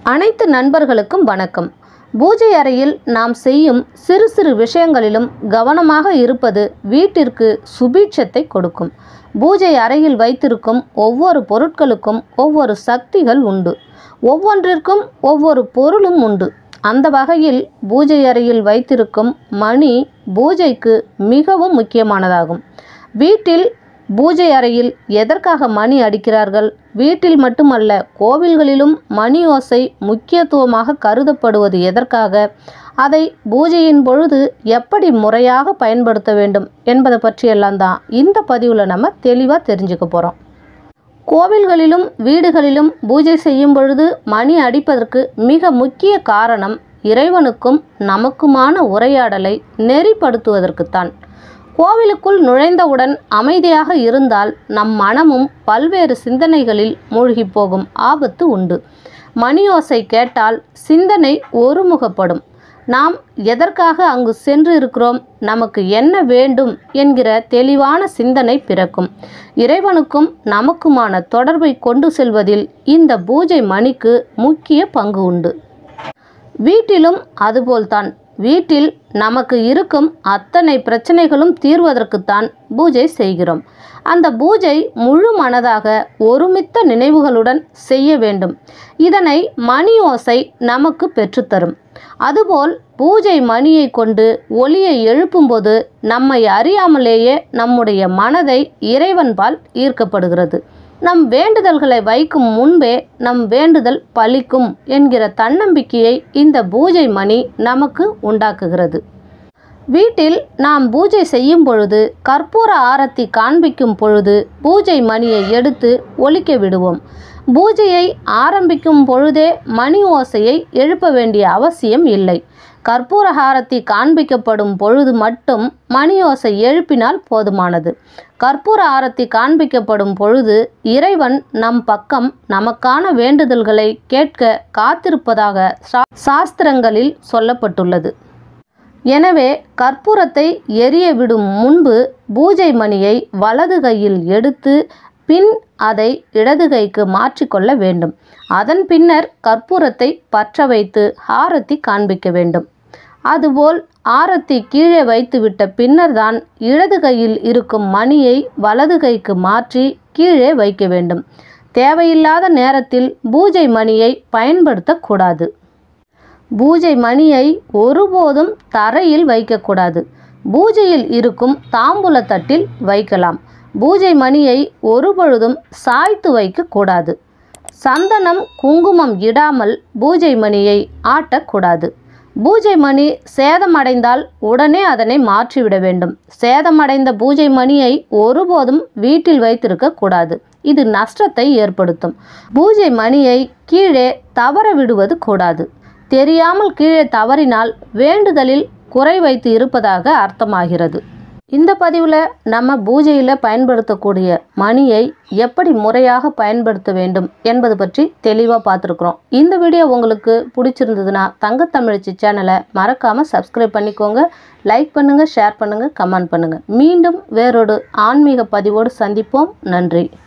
அனைத்து நண்பர்களுக்கும் வணக்கம் பூஜை அறையில் நாம் செய்யும் சிறு சிறு விஷயங்களிலும் கவனமாக இருப்பது வீட்டிற்கு சுபீட்சத்தை கொடுக்கும் பூஜை அறையில் வைத்திருக்கும் ஒவ்வொரு பொருட்களுக்கும் ஒவ்வொரு சக்திகள் உண்டு ஒவ்வொன்றிற்கும் ஒவ்வொரு பொருளும் உண்டு அந்த வகையில் பூஜை அறையில் வைத்திருக்கும் மணி பூஜைக்கு மிகவும் முக்கியமானதாகும் வீட்டில் பூஜை அறையில் எதற்காக மணி அடிக்கிறார்கள் வீட்டில் மட்டுமல்ல கோவில்களிலும் மணி ஓசை முக்கியத்துவமாக கருதப்படுவது எதற்காக அதை பூஜையின் பொழுது எப்படி முறையாக பயன்படுத்த வேண்டும் என்பதை பற்றியெல்லாம் தான் இந்த பதிவில் நம்ம தெளிவாக தெரிஞ்சுக்க போகிறோம் கோவில்களிலும் வீடுகளிலும் பூஜை செய்யும் பொழுது மணி அடிப்பதற்கு மிக முக்கிய காரணம் இறைவனுக்கும் நமக்குமான உரையாடலை நெறிப்படுத்துவதற்குத்தான் கோவிலுக்குள் நுழைந்தவுடன் அமைதியாக இருந்தால் நம் மனமும் பல்வேறு சிந்தனைகளில் மூழ்கி போகும் ஆபத்து உண்டு மணியோசை கேட்டால் சிந்தனை ஒருமுகப்படும் நாம் எதற்காக அங்கு சென்று இருக்கிறோம் நமக்கு என்ன வேண்டும் என்கிற தெளிவான சிந்தனை பிறக்கும் இறைவனுக்கும் நமக்குமான தொடர்பை கொண்டு செல்வதில் இந்த பூஜை மணிக்கு முக்கிய பங்கு உண்டு வீட்டிலும் அதுபோல்தான் வீட்டில் நமக்கு இருக்கும் அத்தனை பிரச்சனைகளும் தீர்வதற்குத்தான் பூஜை செய்கிறோம் அந்த பூஜை முழு மனதாக ஒருமித்த நினைவுகளுடன் செய்ய வேண்டும் இதனை மணி ஓசை நமக்கு பெற்றுத்தரும் அதுபோல் பூஜை மணியை கொண்டு ஒளியை எழுப்பும்போது நம்மை அறியாமலேயே நம்முடைய மனதை இறைவன்பால் ஈர்க்கப்படுகிறது நம் வேண்டுதல்களை வைக்கும் முன்பே நம் வேண்டுதல் பலிக்கும் என்கிற தன்னம்பிக்கையை இந்த பூஜை மணி நமக்கு உண்டாக்குகிறது வீட்டில் நாம் பூஜை செய்யும் பொழுது கற்பூர ஆரத்தி காண்பிக்கும் பொழுது பூஜை மணியை எடுத்து ஒலிக்க விடுவோம் பூஜையை ஆரம்பிக்கும் பொழுதே மணி ஓசையை எழுப்ப வேண்டிய அவசியம் இல்லை கற்பூர ஹாரத்தி காண்பிக்கப்படும் பொழுது மட்டும் மணி ஓசை எழுப்பினால் போதுமானது கற்பூர ஆரத்தி காண்பிக்கப்படும் பொழுது இறைவன் நம் பக்கம் நமக்கான வேண்டுதல்களை கேட்க காத்திருப்பதாக சா- சாஸ்திரங்களில் சொல்லப்பட்டுள்ளது எனவே கற்பூரத்தை எரிய விடும் முன்பு பூஜை மணியை வலது கையில் எடுத்து பின் அதை இடது கைக்கு மாற்றிக்கொள்ள வேண்டும் அதன் பின்னர் கற்பூரத்தை பற்ற வைத்து ஆரத்தி காண்பிக்க வேண்டும் அதுபோல் ஆரத்தி கீழே வைத்துவிட்ட பின்னர்தான் இடது கையில் இருக்கும் மணியை வலது கைக்கு மாற்றி கீழே வைக்க வேண்டும் தேவையில்லாத நேரத்தில் பூஜை மணியை பயன்படுத்தக்கூடாது பூஜை மணியை ஒருபோதும் தரையில் வைக்கக்கூடாது பூஜையில் இருக்கும் தாம்பூல தட்டில் வைக்கலாம் பூஜை மணியை ஒருபொழுதும் சாய்த்து வைக்கக்கூடாது சந்தனம் குங்குமம் இடாமல் பூஜை மணியை ஆட்டக்கூடாது பூஜை மணி சேதமடைந்தால் உடனே அதனை மாற்றிவிட வேண்டும் சேதமடைந்த பூஜை மணியை ஒருபோதும் வீட்டில் வைத்திருக்க கூடாது இது நஷ்டத்தை ஏற்படுத்தும் பூஜை மணியை கீழே தவற விடுவது கூடாது தெரியாமல் கீழே தவறினால் வேண்டுதலில் குறை வைத்து இருப்பதாக அர்த்தமாகிறது இந்த பதிவில் நம்ம பூஜையில் பயன்படுத்தக்கூடிய மணியை எப்படி முறையாக பயன்படுத்த வேண்டும் என்பது பற்றி தெளிவாக பார்த்துருக்குறோம் இந்த வீடியோ உங்களுக்கு பிடிச்சிருந்ததுன்னா தங்கத்தமிழ்ச்சி சேனலை மறக்காமல் சப்ஸ்கிரைப் பண்ணிக்கோங்க லைக் பண்ணுங்கள் ஷேர் பண்ணுங்கள் கமெண்ட் பண்ணுங்கள் மீண்டும் வேறொரு ஆன்மீக பதிவோடு சந்திப்போம் நன்றி